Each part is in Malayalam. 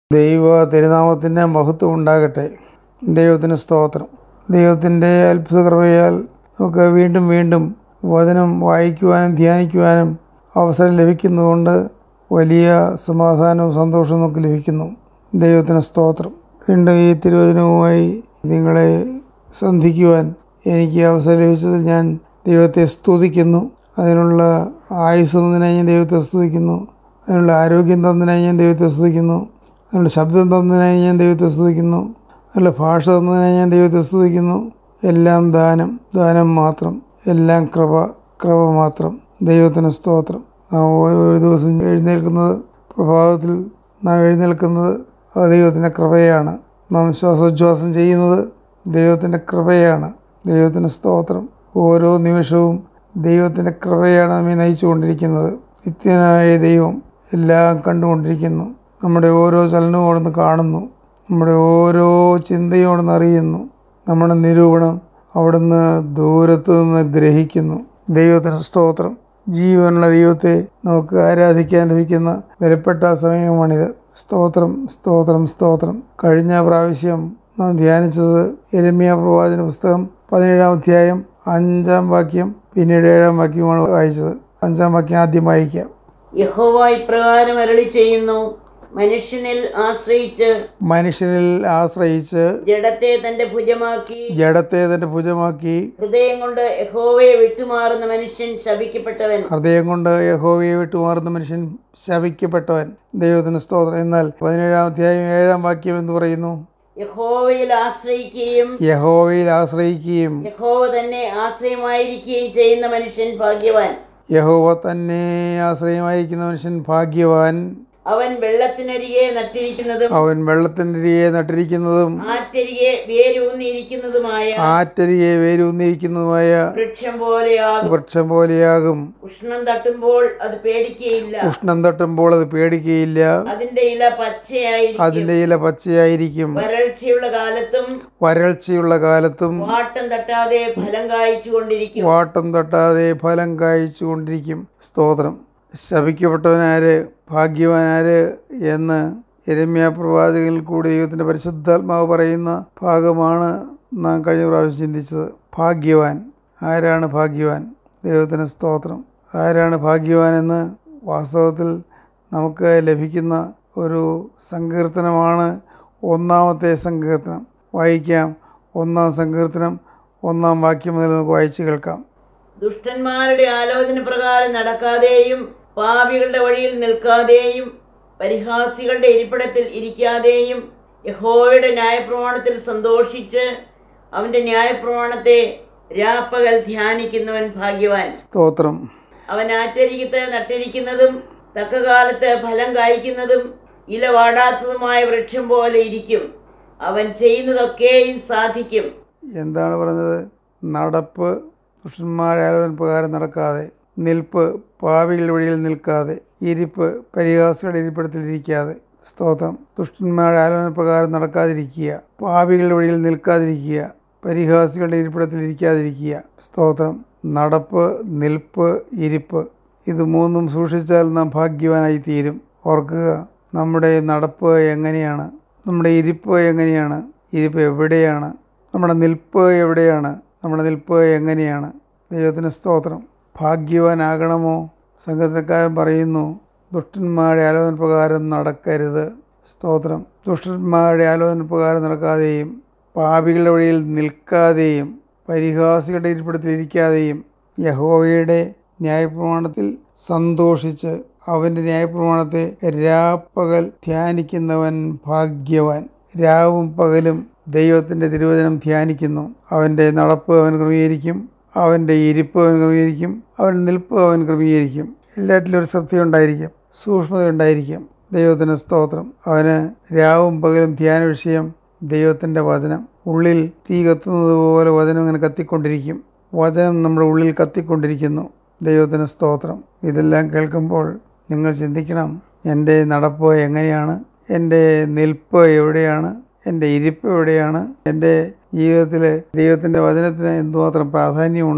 ദൈവ തിരുനാമത്തിൻ്റെ മഹത്വം ഉണ്ടാകട്ടെ ദൈവത്തിന് സ്തോത്രം ദൈവത്തിൻ്റെ അത്ഭുത കൃപയാൽ നമുക്ക് വീണ്ടും വീണ്ടും വചനം വായിക്കുവാനും ധ്യാനിക്കുവാനും അവസരം ലഭിക്കുന്നതുകൊണ്ട് വലിയ സമാധാനവും സന്തോഷവും നമുക്ക് ലഭിക്കുന്നു ദൈവത്തിന് സ്തോത്രം വീണ്ടും ഈ തിരുവചനവുമായി നിങ്ങളെ സന്ധിക്കുവാൻ എനിക്ക് അവസരം ലഭിച്ചതിൽ ഞാൻ ദൈവത്തെ സ്തുതിക്കുന്നു അതിനുള്ള ആയുസ് തന്നതിനായി ഞാൻ ദൈവത്തെ സ്തുതിക്കുന്നു അതിനുള്ള ആരോഗ്യം തന്നതിനായി ഞാൻ ദൈവത്തെ സ്തുതിക്കുന്നു അതിനുള്ള ശബ്ദം തന്നതിനായി ഞാൻ ദൈവത്തെ സ്തുതിക്കുന്നു അതിനുള്ള ഭാഷ തന്നതിനായി ഞാൻ ദൈവത്തെ സ്തുതിക്കുന്നു എല്ലാം ദാനം ദാനം മാത്രം എല്ലാം കൃപ കൃപ മാത്രം ദൈവത്തിന് സ്തോത്രം നാം ഓരോ ദിവസം എഴുന്നേൽക്കുന്നത് പ്രഭാതത്തിൽ നാം എഴുന്നേൽക്കുന്നത് അത് ദൈവത്തിൻ്റെ കൃപയാണ് നാം ശ്വാസോച്ഛ്വാസം ചെയ്യുന്നത് ദൈവത്തിൻ്റെ കൃപയാണ് ദൈവത്തിന് സ്തോത്രം ഓരോ നിമിഷവും ദൈവത്തിൻ്റെ കൃപയാണ് നമ്മെ നയിച്ചുകൊണ്ടിരിക്കുന്നത് നിത്യനായ ദൈവം എല്ലാം കണ്ടുകൊണ്ടിരിക്കുന്നു നമ്മുടെ ഓരോ ചലനവും അവിടുന്ന് കാണുന്നു നമ്മുടെ ഓരോ ചിന്തയും അവിടുന്ന് അറിയുന്നു നമ്മുടെ നിരൂപണം അവിടുന്ന് ദൂരത്തു നിന്ന് ഗ്രഹിക്കുന്നു ദൈവത്തിന് സ്തോത്രം ജീവനുള്ള ദൈവത്തെ നമുക്ക് ആരാധിക്കാൻ ലഭിക്കുന്ന വിലപ്പെട്ട സമയമാണിത് സ്തോത്രം സ്തോത്രം സ്തോത്രം കഴിഞ്ഞ പ്രാവശ്യം നാം ധ്യാനിച്ചത് എരമ്യ പ്രവാചന പുസ്തകം പതിനേഴാം അധ്യായം അഞ്ചാം വാക്യം പിന്നീട് ഏഴാം വാക്യമാണ് വായിച്ചത് അഞ്ചാം വാക്യം ആദ്യം വായിക്കാം യഹോവ ഇപ്രകാരം അരളി ചെയ്യുന്നു മനുഷ്യനിൽ ആശ്രയിച്ച് മനുഷ്യനിൽ ആശ്രയിച്ച് ജഡത്തെ തന്റെ ഭുജമാക്കി ജഡത്തെ തന്റെ ഭുജമാക്കി ഹൃദയം കൊണ്ട് യഹോവയെ വിട്ടുമാറുന്ന മനുഷ്യൻ ശപിക്കപ്പെട്ടവൻ ഹൃദയം കൊണ്ട് യഹോവയെ വിട്ടുമാറുന്ന മനുഷ്യൻ ശപിക്കപ്പെട്ടവൻ ദൈവത്തിന് സ്തോത്രം എന്നാൽ പതിനേഴാം അധ്യായം ഏഴാം വാക്യം എന്ന് പറയുന്നു യഹോവയിൽ ആശ്രയിക്കുകയും യഹോവയിൽ ആശ്രയിക്കുകയും യഹോവ തന്നെ ആശ്രയമായിരിക്കുകയും ചെയ്യുന്ന മനുഷ്യൻ ഭാഗ്യവാൻ യഹോവ തന്നെ ആശ്രയമായിരിക്കുന്ന മനുഷ്യൻ ഭാഗ്യവാൻ അവൻ വെള്ളത്തിനരികെ നട്ടിരിക്കുന്നതും അവൻ വെള്ളത്തിനരികെ നട്ടിരിക്കുന്നതും ആറ്റരികെ വേരൂന്നിയിരിക്കുന്നതുമായ ആറ്റരികെ വേരൂന്നിരിക്കുന്നതുമായ വൃക്ഷം പോലെയാകും വൃക്ഷം പോലെയാകും ഉഷ്ണം തട്ടുമ്പോൾ അത് പേടിക്കുകയില്ല ഉഷ്ണം തട്ടുമ്പോൾ അത് പേടിക്കുകയില്ല അതിന്റെ ഇല പച്ചയായിരിക്കും അതിൻ്റെ ഇല പച്ചയായിരിക്കും വരൾച്ചയുള്ള കാലത്തും വരൾച്ചയുള്ള കാലത്തും വാട്ടം തട്ടാതെ ഫലം കായ്ച്ചു കൊണ്ടിരിക്കും വാട്ടം തട്ടാതെ ഫലം കായ്ച്ചു കൊണ്ടിരിക്കും സ്തോത്രം ശപിക്കപ്പെട്ടവനാര് ഭാഗ്യവാനാര് എന്ന് എരമ്യ പ്രവാചകനിൽ കൂടി ദൈവത്തിൻ്റെ പരിശുദ്ധാത്മാവ് പറയുന്ന ഭാഗമാണ് നാം കഴിഞ്ഞ പ്രാവശ്യം ചിന്തിച്ചത് ഭാഗ്യവാൻ ആരാണ് ഭാഗ്യവാൻ ദൈവത്തിന് സ്തോത്രം ആരാണ് ഭാഗ്യവാൻ എന്ന് വാസ്തവത്തിൽ നമുക്ക് ലഭിക്കുന്ന ഒരു സങ്കീർത്തനമാണ് ഒന്നാമത്തെ സങ്കീർത്തനം വായിക്കാം ഒന്നാം സങ്കീർത്തനം ഒന്നാം വാക്യം മുതൽ നമുക്ക് വായിച്ച് കേൾക്കാം ദുഷ്ടന്മാരുടെ ആലോചന പ്രകാരം നടക്കാതെയും പാപികളുടെ വഴിയിൽ നിൽക്കാതെയും പരിഹാസികളുടെ ഇരിപ്പിടത്തിൽ ഇരിക്കാതെയും യഹോവയുടെ ന്യായപ്രമാണത്തിൽ സന്തോഷിച്ച് അവന്റെ ന്യായപ്രമാണത്തെ രാപ്പകൽ ധ്യാനിക്കുന്നവൻ ഭാഗ്യവാൻ സ്തോത്രം അവൻ ആറ്റരികത്ത് നട്ടിരിക്കുന്നതും തക്കകാലത്ത് ഫലം കായ്ക്കുന്നതും ഇല വാടാത്തതുമായ വൃക്ഷം പോലെ ഇരിക്കും അവൻ ചെയ്യുന്നതൊക്കെയും സാധിക്കും എന്താണ് പറഞ്ഞത് നടപ്പ് ദുഷ്ടന്മാരെ ആലോചന പ്രകാരം നടക്കാതെ നിൽപ്പ് പാവികളുടെ വഴിയിൽ നിൽക്കാതെ ഇരിപ്പ് പരിഹാസികളുടെ ഇരിപ്പിടത്തിലിരിക്കാതെ സ്തോത്രം ദുഷ്ടന്മാരുടെ ആലോചന പ്രകാരം നടക്കാതിരിക്കുക പാവികളുടെ വഴിയിൽ നിൽക്കാതിരിക്കുക പരിഹാസികളുടെ ഇരിപ്പിടത്തിലിരിക്കാതിരിക്കുക സ്തോത്രം നടപ്പ് നിൽപ്പ് ഇരിപ്പ് ഇത് മൂന്നും സൂക്ഷിച്ചാൽ നാം ഭാഗ്യവാനായി തീരും ഓർക്കുക നമ്മുടെ നടപ്പ് എങ്ങനെയാണ് നമ്മുടെ ഇരിപ്പ് എങ്ങനെയാണ് ഇരിപ്പ് എവിടെയാണ് നമ്മുടെ നിൽപ്പ് എവിടെയാണ് നമ്മുടെ നിൽപ്പ് എങ്ങനെയാണ് ദൈവത്തിന് സ്തോത്രം ഭാഗ്യവാനാകണമോ സംഘത്തിനക്കാരൻ പറയുന്നു ദുഷ്ടന്മാരുടെ ആലോചന പ്രകാരം നടക്കരുത് സ്തോത്രം ദുഷ്ടന്മാരുടെ ആലോചന പ്രകാരം നടക്കാതെയും പാപികളുടെ വഴിയിൽ നിൽക്കാതെയും പരിഹാസികളുടെ ഇരിപ്പിടത്തിലിരിക്കാതെയും യഹോവയുടെ ന്യായപ്രമാണത്തിൽ സന്തോഷിച്ച് അവൻ്റെ ന്യായപ്രമാണത്തെ രാപ്പകൽ ധ്യാനിക്കുന്നവൻ ഭാഗ്യവാൻ രാവും പകലും ദൈവത്തിൻ്റെ തിരുവചനം ധ്യാനിക്കുന്നു അവൻ്റെ നടപ്പ് അവൻ ക്രമീകരിക്കും അവൻ്റെ ഇരിപ്പ് അവൻ ക്രമീകരിക്കും അവൻ്റെ നിൽപ്പ് അവൻ ക്രമീകരിക്കും എല്ലാറ്റിലും ഒരു ശ്രദ്ധയുണ്ടായിരിക്കും സൂക്ഷ്മതയുണ്ടായിരിക്കും ദൈവത്തിന് സ്തോത്രം അവന് രാവും പകലും ധ്യാന വിഷയം ദൈവത്തിൻ്റെ വചനം ഉള്ളിൽ തീ കത്തുന്നത് പോലെ വചനം ഇങ്ങനെ കത്തിക്കൊണ്ടിരിക്കും വചനം നമ്മുടെ ഉള്ളിൽ കത്തിക്കൊണ്ടിരിക്കുന്നു ദൈവത്തിന് സ്തോത്രം ഇതെല്ലാം കേൾക്കുമ്പോൾ നിങ്ങൾ ചിന്തിക്കണം എൻ്റെ നടപ്പ് എങ്ങനെയാണ് എൻ്റെ നിൽപ്പ് എവിടെയാണ് എൻ്റെ ഇരിപ്പ് എവിടെയാണ് എൻ്റെ ജീവിതത്തിൽ ദൈവത്തിൻ്റെ വചനത്തിന് എന്തുമാത്രം പ്രാധാന്യമുണ്ട്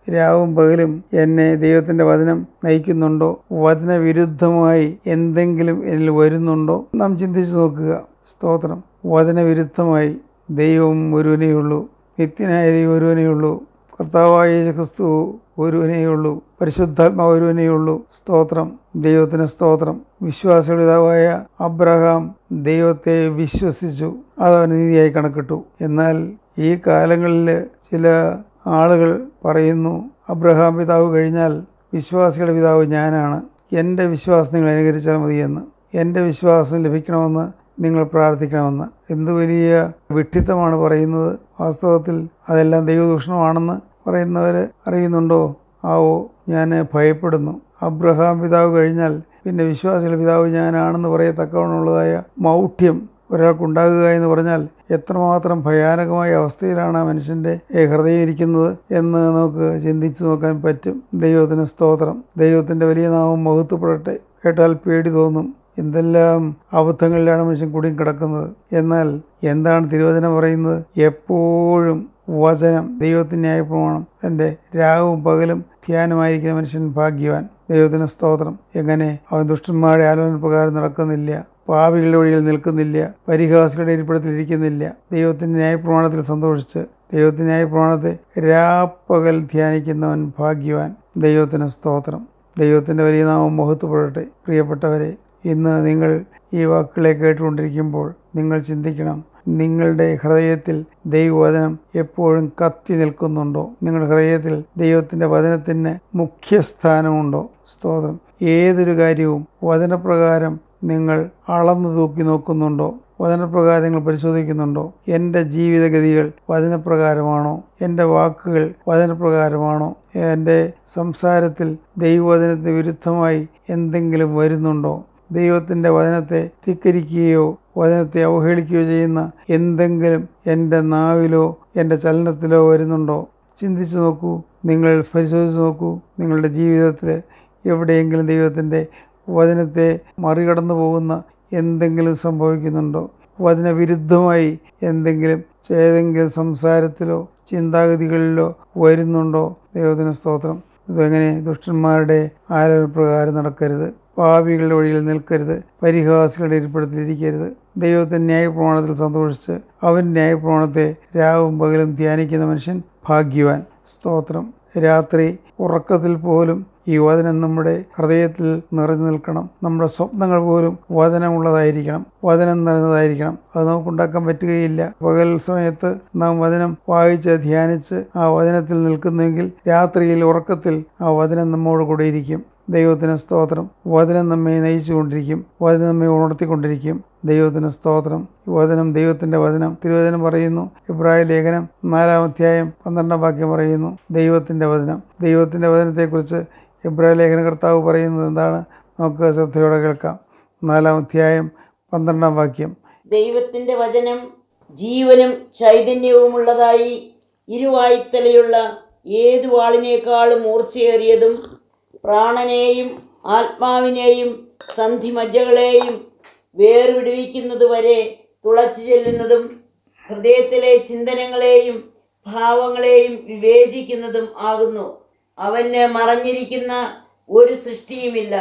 രാവും പകലും എന്നെ ദൈവത്തിൻ്റെ വചനം നയിക്കുന്നുണ്ടോ വചനവിരുദ്ധമായി എന്തെങ്കിലും എന്നിൽ വരുന്നുണ്ടോ നാം ചിന്തിച്ചു നോക്കുക സ്തോത്രം വചനവിരുദ്ധമായി ദൈവം ഒരുവനെയുള്ളൂ നിത്യനായ ദൈവം ഒരുവനെയുള്ളൂ കർത്താവായ യേശു ക്രിസ്തു ഒരുവനെയുള്ളൂ പരിശുദ്ധാത്മാവ് ഒരുവനെയുള്ളൂ സ്തോത്രം ദൈവത്തിന് സ്തോത്രം വിശ്വാസിയുടെ പിതാവായ അബ്രഹാം ദൈവത്തെ വിശ്വസിച്ചു അതവന് നീതിയായി കണക്കിട്ടു എന്നാൽ ഈ കാലങ്ങളിൽ ചില ആളുകൾ പറയുന്നു അബ്രഹാം പിതാവ് കഴിഞ്ഞാൽ വിശ്വാസികളുടെ പിതാവ് ഞാനാണ് എൻ്റെ വിശ്വാസം നിങ്ങൾ അനുകരിച്ചാൽ മതിയെന്ന് എൻ്റെ വിശ്വാസം ലഭിക്കണമെന്ന് നിങ്ങൾ പ്രാർത്ഥിക്കണമെന്ന് എന്ത് വലിയ വിഡ്ഢിത്തമാണ് പറയുന്നത് വാസ്തവത്തിൽ അതെല്ലാം ദൈവദൂഷണമാണെന്ന് പറയുന്നവർ അറിയുന്നുണ്ടോ ആവോ ഞാൻ ഭയപ്പെടുന്നു അബ്രഹാം പിതാവ് കഴിഞ്ഞാൽ പിന്നെ വിശ്വാസികളുടെ പിതാവ് ഞാനാണെന്ന് പറയത്തക്കവണ്ണമുള്ളതായ മൗഢ്യം ഒരാൾക്കുണ്ടാകുക എന്ന് പറഞ്ഞാൽ എത്രമാത്രം ഭയാനകമായ അവസ്ഥയിലാണ് ആ മനുഷ്യൻ്റെ ഹൃദയം ഇരിക്കുന്നത് എന്ന് നമുക്ക് ചിന്തിച്ചു നോക്കാൻ പറ്റും ദൈവത്തിന് സ്തോത്രം ദൈവത്തിൻ്റെ വലിയ നാമം മഹത്വപ്പെടട്ടെ കേട്ടാൽ പേടി തോന്നും എന്തെല്ലാം അബദ്ധങ്ങളിലാണ് മനുഷ്യൻ കുടുങ്ങി കിടക്കുന്നത് എന്നാൽ എന്താണ് തിരുവചനം പറയുന്നത് എപ്പോഴും വചനം ദൈവത്തിൻ്റെ ന്യായപ്രമാണം തൻ്റെ രാവും പകലും ധ്യാനമായിരിക്കുന്ന മനുഷ്യൻ ഭാഗ്യവാൻ ദൈവത്തിന് സ്തോത്രം എങ്ങനെ അവൻ ദുഷ്ടന്മാരുടെ ആലോചന പ്രകാരം നടക്കുന്നില്ല പാപികളുടെ വഴിയിൽ നിൽക്കുന്നില്ല പരിഹാസികളുടെ ഇരിപ്പിടത്തിൽ ഇരിക്കുന്നില്ല ദൈവത്തിൻ്റെ ന്യായപ്രമാണത്തിൽ സന്തോഷിച്ച് ദൈവത്തിൻ്റെ ന്യായപ്രമാണത്തെ രാപ്പകൽ ധ്യാനിക്കുന്നവൻ ഭാഗ്യവാൻ ദൈവത്തിന് സ്തോത്രം ദൈവത്തിൻ്റെ വലിയ നാമം മഹത്വപ്പെടട്ടെ പ്രിയപ്പെട്ടവരെ ഇന്ന് നിങ്ങൾ ഈ വാക്കുകളെ കേട്ടുകൊണ്ടിരിക്കുമ്പോൾ നിങ്ങൾ ചിന്തിക്കണം നിങ്ങളുടെ ഹൃദയത്തിൽ ദൈവവചനം എപ്പോഴും കത്തി നിൽക്കുന്നുണ്ടോ നിങ്ങളുടെ ഹൃദയത്തിൽ ദൈവത്തിൻ്റെ വചനത്തിന് മുഖ്യസ്ഥാനമുണ്ടോ സ്തോത്രം ഏതൊരു കാര്യവും വചനപ്രകാരം നിങ്ങൾ അളന്നു തൂക്കി നോക്കുന്നുണ്ടോ വചനപ്രകാരം നിങ്ങൾ പരിശോധിക്കുന്നുണ്ടോ എൻ്റെ ജീവിതഗതികൾ വചനപ്രകാരമാണോ എൻ്റെ വാക്കുകൾ വചനപ്രകാരമാണോ എൻ്റെ സംസാരത്തിൽ ദൈവവചനത്തിന് വിരുദ്ധമായി എന്തെങ്കിലും വരുന്നുണ്ടോ ദൈവത്തിൻ്റെ വചനത്തെ ധിക്കരിക്കുകയോ വചനത്തെ അവഹേളിക്കുകയോ ചെയ്യുന്ന എന്തെങ്കിലും എൻ്റെ നാവിലോ എൻ്റെ ചലനത്തിലോ വരുന്നുണ്ടോ ചിന്തിച്ചു നോക്കൂ നിങ്ങൾ പരിശോധിച്ച് നോക്കൂ നിങ്ങളുടെ ജീവിതത്തിൽ എവിടെയെങ്കിലും ദൈവത്തിൻ്റെ വചനത്തെ മറികടന്നു പോകുന്ന എന്തെങ്കിലും സംഭവിക്കുന്നുണ്ടോ വചനവിരുദ്ധമായി എന്തെങ്കിലും ഏതെങ്കിലും സംസാരത്തിലോ ചിന്താഗതികളിലോ വരുന്നുണ്ടോ ദൈവത്തിന് സ്തോത്രം ഇതെങ്ങനെ ദുഷ്ടന്മാരുടെ ആലോചന പ്രകാരം നടക്കരുത് പാപികളുടെ വഴിയിൽ നിൽക്കരുത് പരിഹാസികളുടെ ഇരിപ്പിടത്തിലിരിക്കരുത് ദൈവത്തിൻ്റെ ന്യായപ്രമാണത്തിൽ സന്തോഷിച്ച് അവൻ ന്യായപ്രമാണത്തെ രാവും പകലും ധ്യാനിക്കുന്ന മനുഷ്യൻ ഭാഗ്യവാൻ സ്തോത്രം രാത്രി ഉറക്കത്തിൽ പോലും ഈ വചനം നമ്മുടെ ഹൃദയത്തിൽ നിറഞ്ഞു നിൽക്കണം നമ്മുടെ സ്വപ്നങ്ങൾ പോലും വചനമുള്ളതായിരിക്കണം വചനം നിറഞ്ഞതായിരിക്കണം അത് നമുക്കുണ്ടാക്കാൻ പറ്റുകയില്ല പകൽ സമയത്ത് നാം വചനം വായിച്ച് ധ്യാനിച്ച് ആ വചനത്തിൽ നിൽക്കുന്നെങ്കിൽ രാത്രിയിൽ ഉറക്കത്തിൽ ആ വചനം നമ്മോട് കൂടെ ഇരിക്കും ദൈവത്തിന് സ്തോത്രം വചനം നമ്മെ നയിച്ചുകൊണ്ടിരിക്കും വചനം നമ്മെ ഉണർത്തിക്കൊണ്ടിരിക്കും ദൈവത്തിന് സ്തോത്രം വചനം ദൈവത്തിൻ്റെ വചനം തിരുവചനം പറയുന്നു ഇബ്രാഹിം ലേഖനം നാലാം അധ്യായം പന്ത്രണ്ടാം വാക്യം പറയുന്നു ദൈവത്തിൻ്റെ വചനം ദൈവത്തിൻ്റെ വചനത്തെക്കുറിച്ച് ഇബ്രാഹിം ലേഖന കർത്താവ് പറയുന്നത് എന്താണ് നമുക്ക് ശ്രദ്ധയോടെ കേൾക്കാം നാലാം അധ്യായം പന്ത്രണ്ടാം വാക്യം ദൈവത്തിന്റെ വചനം ജീവനും ചൈതന്യവുമുള്ളതായി ഇരുവായ്ത്തലയുള്ള ഏതു വാളിനേക്കാളും മൂർച്ചയേറിയതും പ്രാണനെയും ആത്മാവിനെയും സന്ധിമജ്ജകളെയും വേർവിടുവിക്കുന്നത് വരെ തുളച്ചു ചെല്ലുന്നതും ഹൃദയത്തിലെ ചിന്തനങ്ങളെയും ഭാവങ്ങളെയും വിവേചിക്കുന്നതും ആകുന്നു അവന് മറഞ്ഞിരിക്കുന്ന ഒരു സൃഷ്ടിയുമില്ല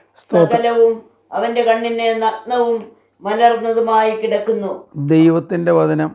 സകലവും അവന്റെ കണ്ണിന് നഗ്നവും മലർന്നതുമായി കിടക്കുന്നു ദൈവത്തിൻ്റെ വചനം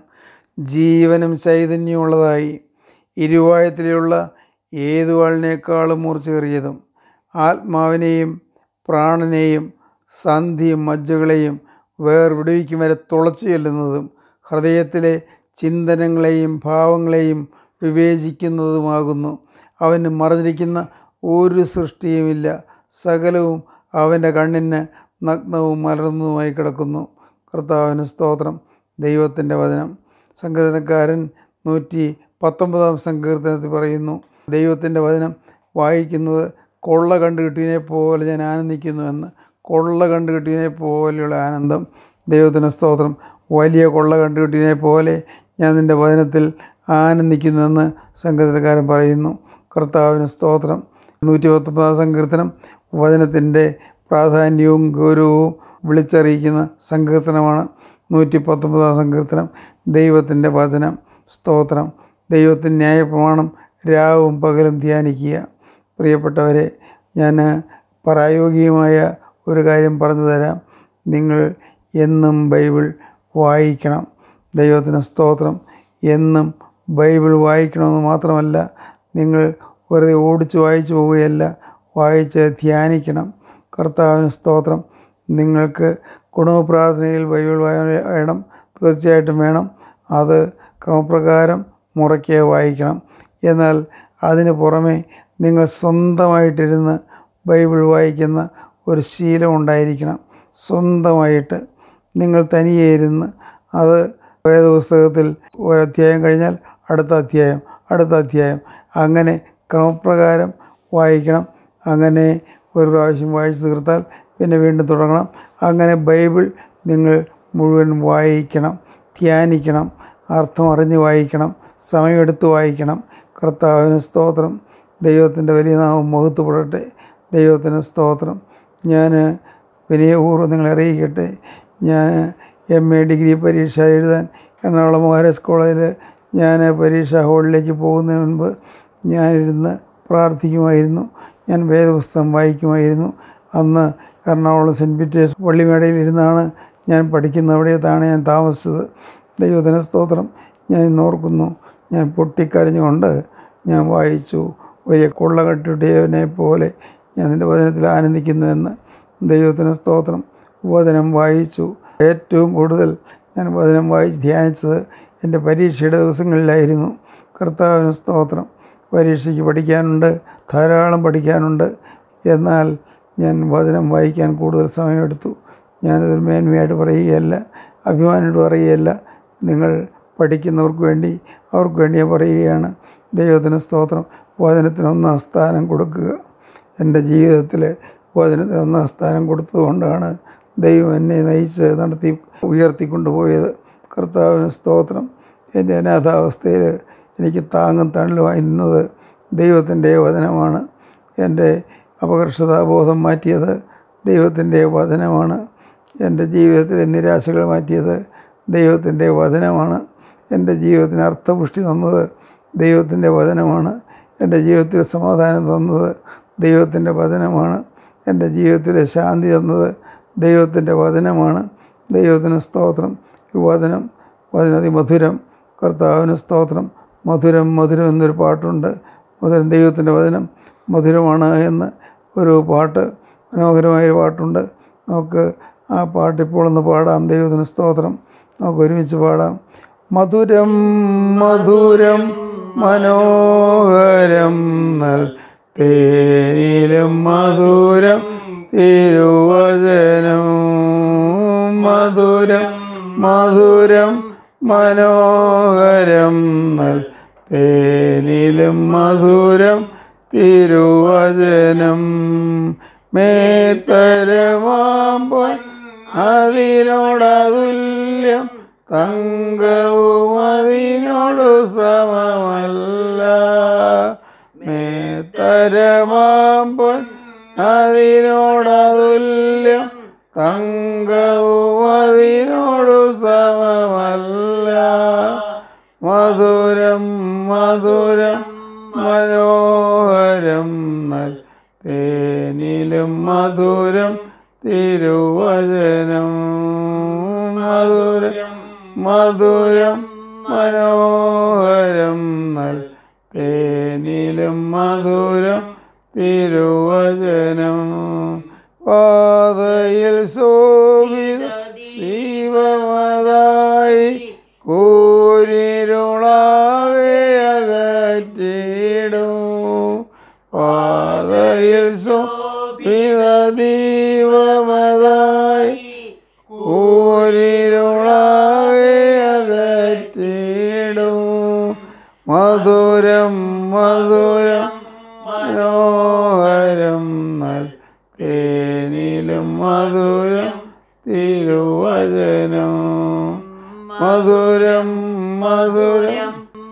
ജീവനും ചൈതന്യമുള്ളതായി ഇരുവായത്തിലുള്ള ഏതു വാളിനേക്കാളും മൂർച്ചയേറിയതും ആത്മാവിനെയും പ്രാണനെയും സന്ധിയും മജ്ജകളെയും വേർവിടുവിക്കും വരെ തുളച്ചു ചെല്ലുന്നതും ഹൃദയത്തിലെ ചിന്തനങ്ങളെയും ഭാവങ്ങളെയും വിവേചിക്കുന്നതുമാകുന്നു അവന് മറഞ്ഞിരിക്കുന്ന ഒരു സൃഷ്ടിയുമില്ല സകലവും അവൻ്റെ കണ്ണിന് നഗ്നവും മലർന്നതുമായി കിടക്കുന്നു കർത്താവിന് സ്തോത്രം ദൈവത്തിൻ്റെ വചനം സങ്കീർത്തനക്കാരൻ നൂറ്റി പത്തൊമ്പതാം സങ്കീർത്തനത്തിൽ പറയുന്നു ദൈവത്തിൻ്റെ വചനം വായിക്കുന്നത് കൊള്ള കണ്ടു കിട്ടിയതിനെ പോലെ ഞാൻ ആനന്ദിക്കുന്നു എന്ന് കൊള്ള കണ്ടു കിട്ടിയതിനെ പോലെയുള്ള ആനന്ദം ദൈവത്തിന് സ്തോത്രം വലിയ കൊള്ള കണ്ടു കിട്ടിയതിനെ പോലെ ഞാൻ നിൻ്റെ വചനത്തിൽ ആനന്ദിക്കുന്നുവെന്ന് സങ്കീർത്തനക്കാരൻ പറയുന്നു കർത്താവിന് സ്തോത്രം നൂറ്റി പത്തൊമ്പതാം സങ്കീർത്തനം വചനത്തിൻ്റെ പ്രാധാന്യവും ഗൗരവവും വിളിച്ചറിയിക്കുന്ന സങ്കീർത്തനമാണ് നൂറ്റി പത്തൊമ്പതാം സങ്കീർത്തനം ദൈവത്തിൻ്റെ വചനം സ്തോത്രം ദൈവത്തിൻ്റെ ന്യായപ്രമാണം രാവും പകലും ധ്യാനിക്കുക പ്രിയപ്പെട്ടവരെ ഞാൻ പ്രായോഗികമായ ഒരു കാര്യം പറഞ്ഞു തരാം നിങ്ങൾ എന്നും ബൈബിൾ വായിക്കണം ദൈവത്തിന് സ്തോത്രം എന്നും ബൈബിൾ വായിക്കണമെന്ന് മാത്രമല്ല നിങ്ങൾ വെറുതെ ഓടിച്ച് വായിച്ചു പോവുകയല്ല വായിച്ച് ധ്യാനിക്കണം കർത്താവിന് സ്തോത്രം നിങ്ങൾക്ക് കുടുംബപ്രാർത്ഥനയിൽ ബൈബിൾ വായന വേണം തീർച്ചയായിട്ടും വേണം അത് ക്രമപ്രകാരം മുറയ്ക്ക് വായിക്കണം എന്നാൽ അതിന് പുറമെ നിങ്ങൾ സ്വന്തമായിട്ടിരുന്ന് ബൈബിൾ വായിക്കുന്ന ഒരു ശീലം ഉണ്ടായിരിക്കണം സ്വന്തമായിട്ട് നിങ്ങൾ തനിയെ ഇരുന്ന് അത് വേദപുസ്തകത്തിൽ ഒരധ്യായം കഴിഞ്ഞാൽ അടുത്ത അധ്യായം അടുത്ത അധ്യായം അങ്ങനെ ക്രമപ്രകാരം വായിക്കണം അങ്ങനെ ഒരു പ്രാവശ്യം വായിച്ചു തീർത്താൽ പിന്നെ വീണ്ടും തുടങ്ങണം അങ്ങനെ ബൈബിൾ നിങ്ങൾ മുഴുവൻ വായിക്കണം ധ്യാനിക്കണം അർത്ഥം അറിഞ്ഞ് വായിക്കണം സമയമെടുത്ത് വായിക്കണം കർത്താവിന് സ്തോത്രം ദൈവത്തിൻ്റെ വലിയ നാമം മുഖത്തുപെടട്ടെ ദൈവത്തിന് സ്തോത്രം ഞാൻ വിനയപൂർവ്വം നിങ്ങളെ അറിയിക്കട്ടെ ഞാൻ എം എ ഡിഗ്രി പരീക്ഷ എഴുതാൻ എറണാകുളം മഹാരാജ് കോളേജിൽ ഞാൻ പരീക്ഷാ ഹാളിലേക്ക് പോകുന്നതിന് മുൻപ് ഞാനിരുന്ന് പ്രാർത്ഥിക്കുമായിരുന്നു ഞാൻ വേദപുസ്തകം വായിക്കുമായിരുന്നു അന്ന് എറണാകുളം സെൻറ്റ് പീറ്റേഴ്സ് പള്ളിമേടയിൽ ഇരുന്നാണ് ഞാൻ പഠിക്കുന്ന അവിടെത്താണ് ഞാൻ താമസിച്ചത് ദൈവത്തിന് സ്തോത്രം ഞാൻ ഇന്ന് ഓർക്കുന്നു ഞാൻ പൊട്ടിക്കരഞ്ഞുകൊണ്ട് ഞാൻ വായിച്ചു വലിയ കൊള്ളകട്ടിയുടേവനെ പോലെ ഞാൻ നിൻ്റെ വചനത്തിൽ ആനന്ദിക്കുന്നു എന്ന് ദൈവത്തിന് സ്തോത്രം വചനം വായിച്ചു ഏറ്റവും കൂടുതൽ ഞാൻ വചനം വായിച്ച് ധ്യാനിച്ചത് എൻ്റെ പരീക്ഷയുടെ ദിവസങ്ങളിലായിരുന്നു കർത്താവിന് സ്തോത്രം പരീക്ഷയ്ക്ക് പഠിക്കാനുണ്ട് ധാരാളം പഠിക്കാനുണ്ട് എന്നാൽ ഞാൻ വചനം വായിക്കാൻ കൂടുതൽ സമയമെടുത്തു ഞാനതൊരു മേന്മയായിട്ട് പറയുകയല്ല അഭിമാനമായിട്ട് പറയുകയല്ല നിങ്ങൾ പഠിക്കുന്നവർക്ക് വേണ്ടി അവർക്ക് വേണ്ടി ഞാൻ പറയുകയാണ് ദൈവത്തിന് സ്തോത്രം വചനത്തിന് ഒന്നാം സ്ഥാനം കൊടുക്കുക എൻ്റെ ജീവിതത്തിൽ വചനത്തിന് ഒന്നാം സ്ഥാനം കൊടുത്തതുകൊണ്ടാണ് ദൈവം എന്നെ നയിച്ച് നടത്തി ഉയർത്തിക്കൊണ്ടുപോയത് കർത്താവിന് സ്തോത്രം എൻ്റെ അനാഥാവസ്ഥയിൽ എനിക്ക് താങ്ങും തണലുമായി നിന്നത് ദൈവത്തിൻ്റെ വചനമാണ് എൻ്റെ അപകർഷതാബോധം മാറ്റിയത് ദൈവത്തിൻ്റെ വചനമാണ് എൻ്റെ ജീവിതത്തിലെ നിരാശകൾ മാറ്റിയത് ദൈവത്തിൻ്റെ വചനമാണ് എൻ്റെ ജീവിതത്തിന് അർത്ഥപുഷ്ടി തന്നത് ദൈവത്തിൻ്റെ വചനമാണ് എൻ്റെ ജീവിതത്തിൽ സമാധാനം തന്നത് ദൈവത്തിൻ്റെ വചനമാണ് എൻ്റെ ജീവിതത്തിലെ ശാന്തി തന്നത് ദൈവത്തിൻ്റെ വചനമാണ് ദൈവത്തിന് സ്തോത്രം ഈ വചനം വചനതി മധുരം കർത്താവിന് സ്തോത്രം മധുരം മധുരം എന്നൊരു പാട്ടുണ്ട് മധുരം ദൈവത്തിൻ്റെ വചനം മധുരമാണ് എന്ന് ഒരു പാട്ട് മനോഹരമായൊരു പാട്ടുണ്ട് നമുക്ക് ആ പാട്ട് ഇപ്പോൾ ഒന്ന് പാടാം ദൈവത്തിന് സ്തോത്രം നമുക്ക് ഒരുമിച്ച് പാടാം മധുരം മധുരം മനോഹരം നൽ തേനിലും മധുരം തിരുവചനം മധുരം മധുരം മനോഹരം നൽ തേനിലും മധുരം തിരുവചനം മേത്തരമാമ്പോൾ അതിനോടതുല്യം തങ്കവും അതിനോടു സമമല്ല മേത്തരമാമ്പോൾ അതിനോടതുല്യം തങ്കവും അതിനോടു സമമല്ല മധുരം മധുരം മനോഹരം നൽ തേനിലും മധുരം തിരുവചനം മധുരം മധുരം മനോഹരം നൽ തേനിലും മധുരം തിരുവചനം പാതയിൽ ശോഭിത ശിവമതായി കൂരിരുളാകെ അകറ്റിടും പാതയിൽ ശോഭിത ദീപമതായി കൂരിരുളാകെ അകറ്റിടും മധുരം മധുരം മനോഹരം നൽ തേനിലും മധുരം തിരുവചനം മധുരം മധുരം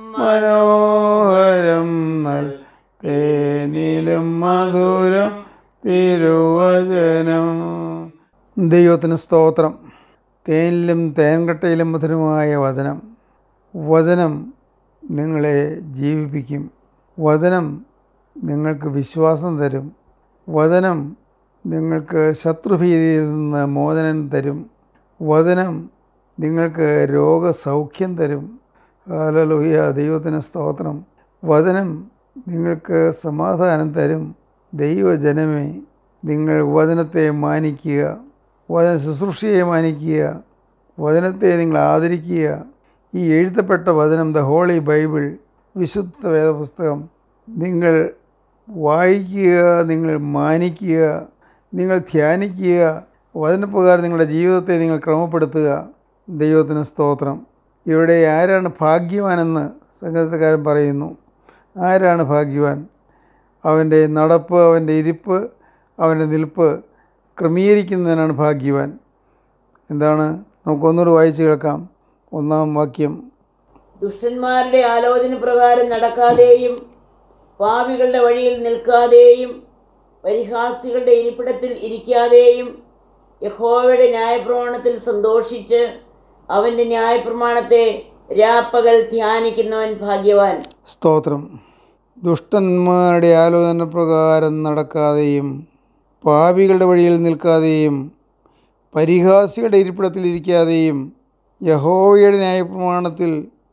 മനോഹരം നൽ തേനിലും മധുരം തിരുവചനം ദൈവത്തിന് സ്തോത്രം തേനിലും തേൻകട്ടയിലും മധുരമായ വചനം വചനം നിങ്ങളെ ജീവിപ്പിക്കും വചനം നിങ്ങൾക്ക് വിശ്വാസം തരും വചനം നിങ്ങൾക്ക് ശത്രുഭീതിയിൽ നിന്ന് മോചനം തരും വചനം നിങ്ങൾക്ക് രോഗസൗഖ്യം തരും ഹല്ലേലൂയ ദൈവത്തിന് സ്തോത്രം വചനം നിങ്ങൾക്ക് സമാധാനം തരും ദൈവജനമേ നിങ്ങൾ വചനത്തെ മാനിക്കുക വചന ശുശ്രൂഷയെ മാനിക്കുക വചനത്തെ നിങ്ങൾ ആദരിക്കുക ഈ എഴുതപ്പെട്ട വചനം ദ ഹോളി ബൈബിൾ വിശുദ്ധ വേദപുസ്തകം നിങ്ങൾ വായിക്കുക നിങ്ങൾ മാനിക്കുക നിങ്ങൾ ധ്യാനിക്കുക വചനപ്രകാരം നിങ്ങളുടെ ജീവിതത്തെ നിങ്ങൾ ക്രമപ്പെടുത്തുക ദൈവത്തിന് സ്തോത്രം ഇവിടെ ആരാണ് ഭാഗ്യവാനെന്ന് സംഗീതക്കാരൻ പറയുന്നു ആരാണ് ഭാഗ്യവാൻ അവൻ്റെ നടപ്പ് അവൻ്റെ ഇരിപ്പ് അവൻ്റെ നിൽപ്പ് ക്രമീകരിക്കുന്നതിനാണ് ഭാഗ്യവാൻ എന്താണ് നമുക്കൊന്നുകൂടി വായിച്ച് കേൾക്കാം ഒന്നാം വാക്യം ദുഷ്ടന്മാരുടെ ആലോചന പ്രകാരം നടക്കാതെയും പാപികളുടെ വഴിയിൽ നിൽക്കാതെയും പരിഹാസികളുടെ ഇരിപ്പിടത്തിൽ ഇരിക്കാതെയും യഹോവയുടെ ന്യായപ്രമാണത്തിൽ സന്തോഷിച്ച് അവൻ്റെ ന്യായപ്രമാണത്തെ രാപ്പകൽ ധ്യാനിക്കുന്നവൻ ഭാഗ്യവാൻ സ്തോത്രം ദുഷ്ടന്മാരുടെ ആലോചന പ്രകാരം നടക്കാതെയും പാപികളുടെ വഴിയിൽ നിൽക്കാതെയും പരിഹാസികളുടെ ഇരിപ്പിടത്തിൽ ഇരിക്കാതെയും യഹോവയുടെ ന്യായപ്രമാണത്തിൽ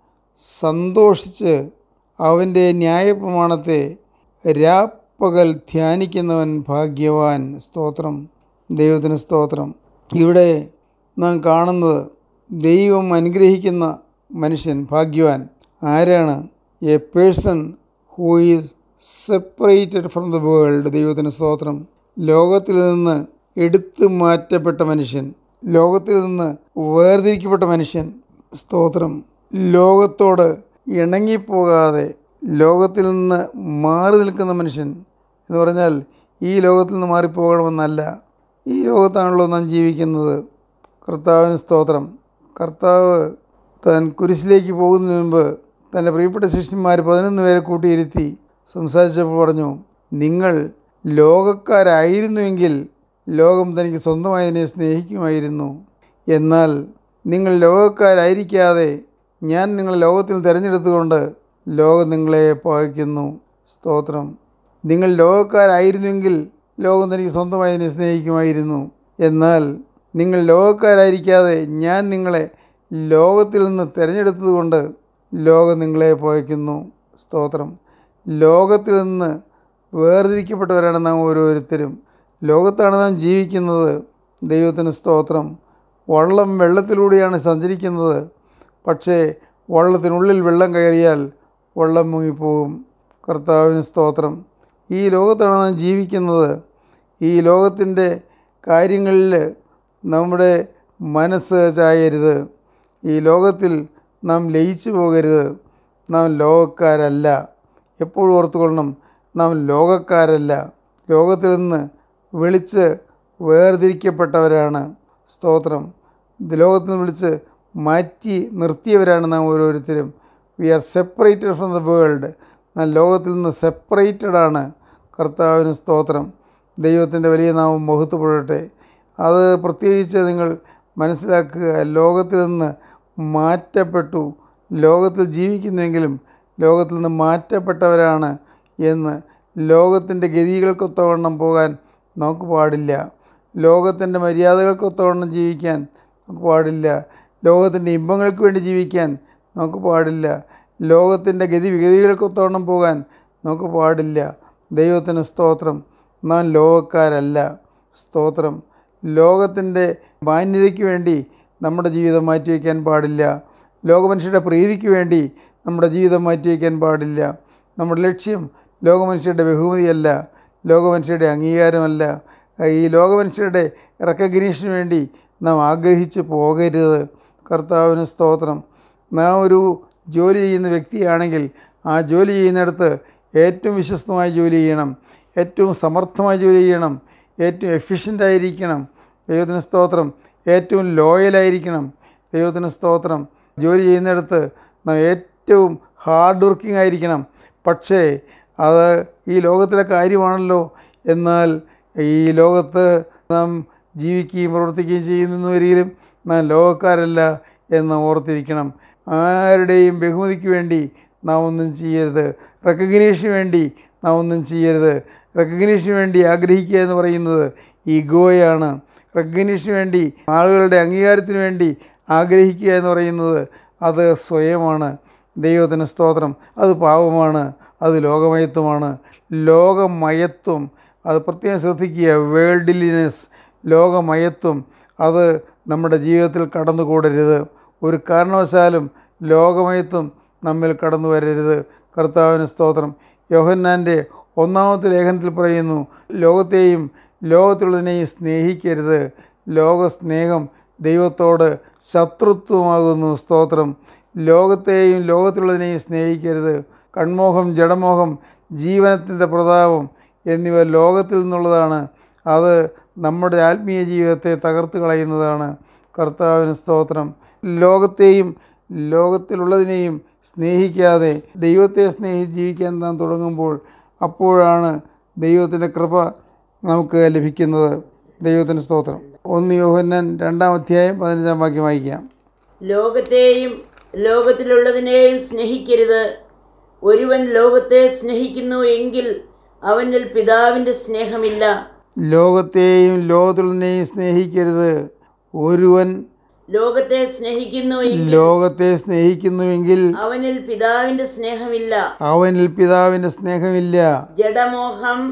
സന്തോഷിച്ച് അവൻ്റെ ന്യായപ്രമാണത്തെ രാപ്പകൽ ധ്യാനിക്കുന്നവൻ ഭാഗ്യവാൻ സ്തോത്രം ദൈവത്തിന് സ്തോത്രം ഇവിടെ നാം കാണുന്നത് ദൈവം അനുഗ്രഹിക്കുന്ന മനുഷ്യൻ ഭാഗ്യവാൻ ആരാണ് a person who is separated from the world ദൈവത്തിന് സ്തോത്രം ലോകത്തിൽ നിന്ന് എടുത്തു മാറ്റപ്പെട്ട മനുഷ്യൻ ലോകത്തിൽ നിന്ന് വേർതിരിക്കപ്പെട്ട മനുഷ്യൻ സ്തോത്രം ലോകത്തോട് ഇണങ്ങിപ്പോകാതെ ലോകത്തിൽ നിന്ന് മാറി നിൽക്കുന്ന മനുഷ്യൻ എന്ന് പറഞ്ഞാൽ ഈ ലോകത്തിൽ നിന്ന് മാറിപ്പോകണമെന്നല്ല ഈ ലോകത്താണല്ലോ നാം ജീവിക്കുന്നത് കർത്താവിന് സ്തോത്രം കർത്താവ് താൻ കുരിശിലേക്ക് പോകുന്നതിന് മുൻപ് തൻ്റെ പ്രിയപ്പെട്ട ശിഷ്യന്മാർ പതിനൊന്ന് പേരെ കൂട്ടിയിരുത്തി സംസാരിച്ചപ്പോൾ പറഞ്ഞു നിങ്ങൾ ലോകക്കാരായിരുന്നുവെങ്കിൽ ലോകം തനിക്ക് സ്വന്തമായി തന്നെ സ്നേഹിക്കുമായിരുന്നു എന്നാൽ നിങ്ങൾ ലോകക്കാരായിരിക്കാതെ ഞാൻ നിങ്ങൾ ലോകത്തിൽ തിരഞ്ഞെടുത്തുകൊണ്ട് ലോകം നിങ്ങളെ പകയ്ക്കുന്നു സ്തോത്രം നിങ്ങൾ ലോകക്കാരായിരുന്നുവെങ്കിൽ ലോകം തനിക്ക് സ്വന്തമായി തന്നെ സ്നേഹിക്കുമായിരുന്നു എന്നാൽ നിങ്ങൾ ലോകക്കാരായിരിക്കാതെ ഞാൻ നിങ്ങളെ ലോകത്തിൽ നിന്ന് തിരഞ്ഞെടുത്തതുകൊണ്ട് ലോകം നിങ്ങളെ പകയ്ക്കുന്നു സ്തോത്രം ലോകത്തിൽ നിന്ന് വേർതിരിക്കപ്പെട്ടവരാണ് നാം ഓരോരുത്തരും ലോകത്താണ് നാം ജീവിക്കുന്നത് ദൈവത്തിന് സ്തോത്രം വള്ളം വെള്ളത്തിലൂടെയാണ് സഞ്ചരിക്കുന്നത് പക്ഷേ വള്ളത്തിനുള്ളിൽ വെള്ളം കയറിയാൽ വള്ളം മുങ്ങിപ്പോകും കർത്താവിന് സ്തോത്രം ഈ ലോകത്താണ് നാം ജീവിക്കുന്നത് ഈ ലോകത്തിൻ്റെ കാര്യങ്ങളിൽ നമ്മുടെ മനസ്സ് ചായരുത് ഈ ലോകത്തിൽ നാം ലയിച്ചു പോകരുത് നാം ലോകക്കാരല്ല എപ്പോഴും ഓർത്തുകൊള്ളണം നാം ലോകക്കാരല്ല ലോകത്തിൽ നിന്ന് വിളിച്ച് വേർതിരിക്കപ്പെട്ടവരാണ് സ്തോത്രം ഇത് ലോകത്തിൽ നിന്ന് വിളിച്ച് മാറ്റി നിർത്തിയവരാണ് നാം ഓരോരുത്തരും we are separated from the world നാം ലോകത്തിൽ നിന്ന് സെപ്പറേറ്റഡ് ആണ് കർത്താവിന് സ്തോത്രം ദൈവത്തിൻ്റെ വലിയ നാമം മഹത്വപ്പെടട്ടെ അത് പ്രത്യേകിച്ച് നിങ്ങൾ മനസ്സിലാക്കുക ലോകത്തിൽ നിന്ന് മാറ്റപ്പെട്ടു ലോകത്തിൽ ജീവിക്കുന്നെങ്കിലും ലോകത്തിൽ നിന്ന് മാറ്റപ്പെട്ടവരാണ് എന്ന് ലോകത്തിൻ്റെ ഗതികൾക്കൊത്തവണ്ണം പോകാൻ നമുക്ക് പാടില്ല ലോകത്തിൻ്റെ മര്യാദകൾക്കൊത്തവണ്ണം ജീവിക്കാൻ നമുക്ക് പാടില്ല ലോകത്തിൻ്റെ ഇമ്പങ്ങൾക്ക് വേണ്ടി ജീവിക്കാൻ നമുക്ക് പാടില്ല ലോകത്തിൻ്റെ ഗതിവിഗതികൾക്കൊത്തവണ്ണം പോകാൻ നമുക്ക് പാടില്ല ദൈവത്തിന് സ്തോത്രം നാം ലോകക്കാരല്ല സ്തോത്രം ലോകത്തിൻ്റെ മാന്യതയ്ക്ക് വേണ്ടി നമ്മുടെ ജീവിതം മാറ്റിവെക്കാൻ പാടില്ല ലോകമനുഷ്യരുടെ പ്രീതിക്ക് വേണ്ടി നമ്മുടെ ജീവിതം മാറ്റിവെക്കാൻ പാടില്ല നമ്മുടെ ലക്ഷ്യം ലോകമനുഷ്യരുടെ ബഹുമതിയല്ല ലോകമനുഷ്യരുടെ അംഗീകാരമല്ല ഈ ലോകമനുഷ്യരുടെ റെക്കഗ്നീഷന് വേണ്ടി നാം ആഗ്രഹിച്ച് പോകരുത് കർത്താവിന് സ്തോത്രം നാം ഒരു ജോലി ചെയ്യുന്ന വ്യക്തിയാണെങ്കിൽ ആ ജോലി ചെയ്യുന്നിടത്ത് ഏറ്റവും വിശ്വസ്തമായി ജോലി ചെയ്യണം ഏറ്റവും സമർത്ഥമായി ജോലി ചെയ്യണം ഏറ്റവും എഫിഷ്യൻ്റ് ആയിരിക്കണം ദൈവത്തിന് സ്തോത്രം ഏറ്റവും ലോയലായിരിക്കണം ദൈവത്തിന് സ്തോത്രം ജോലി ചെയ്യുന്നിടത്ത് നാം ഏറ്റവും ഹാർഡ് വർക്കിംഗ് ആയിരിക്കണം പക്ഷേ അത് ഈ ലോകത്തിലെ കാര്യമാണല്ലോ എന്നാൽ ഈ ലോകത്ത് നാം ജീവിക്കുകയും പ്രവർത്തിക്കുകയും ചെയ്യുന്നവരിലും നാം ലോകക്കാരല്ല എന്ന് ഓർത്തിരിക്കണം ആരുടെയും ബഹുമതിക്ക് വേണ്ടി നാം ഒന്നും ചെയ്യരുത് റെക്കഗ്നീഷന് വേണ്ടി നാം ഒന്നും ചെയ്യരുത് റെക്കഗ്നീഷന് വേണ്ടി ആഗ്രഹിക്കുക എന്ന് പറയുന്നത് ഈഗോയാണ് റെക്കഗ്നീഷന് വേണ്ടി ആളുകളുടെ അംഗീകാരത്തിന് വേണ്ടി ആഗ്രഹിക്കുക എന്ന് പറയുന്നത് അത് സ്വയമാണ് ദൈവത്തിന് സ്തോത്രം അത് പാവമാണ് അത് ലോകമയത്വമാണ് ലോകമയത്വം അത് പ്രത്യേകം ശ്രദ്ധിക്കുക വേൾഡിലിനെസ് ലോകമയത്വം അത് നമ്മുടെ ജീവിതത്തിൽ കടന്നുകൂടരുത് ഒരു കാരണവശാലും ലോകമയത്വം നമ്മിൽ കടന്നു വരരുത് കർത്താവിന് സ്തോത്രം യോഹന്നാൻ്റെ ഒന്നാമത്തെ ലേഖനത്തിൽ പറയുന്നു ലോകത്തെയും ലോകത്തിലുള്ളതിനെയും സ്നേഹിക്കരുത് ലോകസ്നേഹം ദൈവത്തോട് ശത്രുത്വമാകുന്നു സ്തോത്രം ലോകത്തെയും ലോകത്തിലുള്ളതിനെയും സ്നേഹിക്കരുത് കൺമോഹം ജഡമോഹം ജീവനത്തിൻ്റെ പ്രതാപം എന്നിവ ലോകത്തിൽ നിന്നുള്ളതാണ് അത് നമ്മുടെ ആത്മീയ ജീവിതത്തെ തകർത്ത് കളയുന്നതാണ് കർത്താവിന് സ്തോത്രം ലോകത്തെയും ലോകത്തിലുള്ളതിനെയും സ്നേഹിക്കാതെ ദൈവത്തെ സ്നേഹിച്ച് ജീവിക്കാൻ നാം തുടങ്ങുമ്പോൾ അപ്പോഴാണ് ദൈവത്തിൻ്റെ കൃപ നമുക്ക് ലഭിക്കുന്നത് ദൈവത്തിൻ്റെ സ്തോത്രം ഒന്ന് യോഹന്നൻ രണ്ടാം അധ്യായം പതിനഞ്ചാം വാക്യം വായിക്കാം ലോകത്തെയും ലോകത്തിലുള്ളതിനെയും സ്നേഹിക്കരുത് ഒരുവൻ ലോകത്തെ സ്നേഹിക്കുന്നു എങ്കിൽ അവനിൽ പിതാവിൻ്റെ സ്നേഹമില്ല ലോകത്തെയും ലോകത്തിലുള്ളതിനെയും സ്നേഹിക്കരുത് ഒരുവൻ ലോകത്തെ സ്നേഹിക്കുന്നു എങ്കിൽ ലോകത്തെ സ്നേഹിക്കുന്നുവെങ്കിൽ അവനിൽ പിതാവിൻ്റെ സ്നേഹമില്ല അവനിൽ പിതാവിൻ്റെ സ്നേഹമില്ല ജഡമോഹം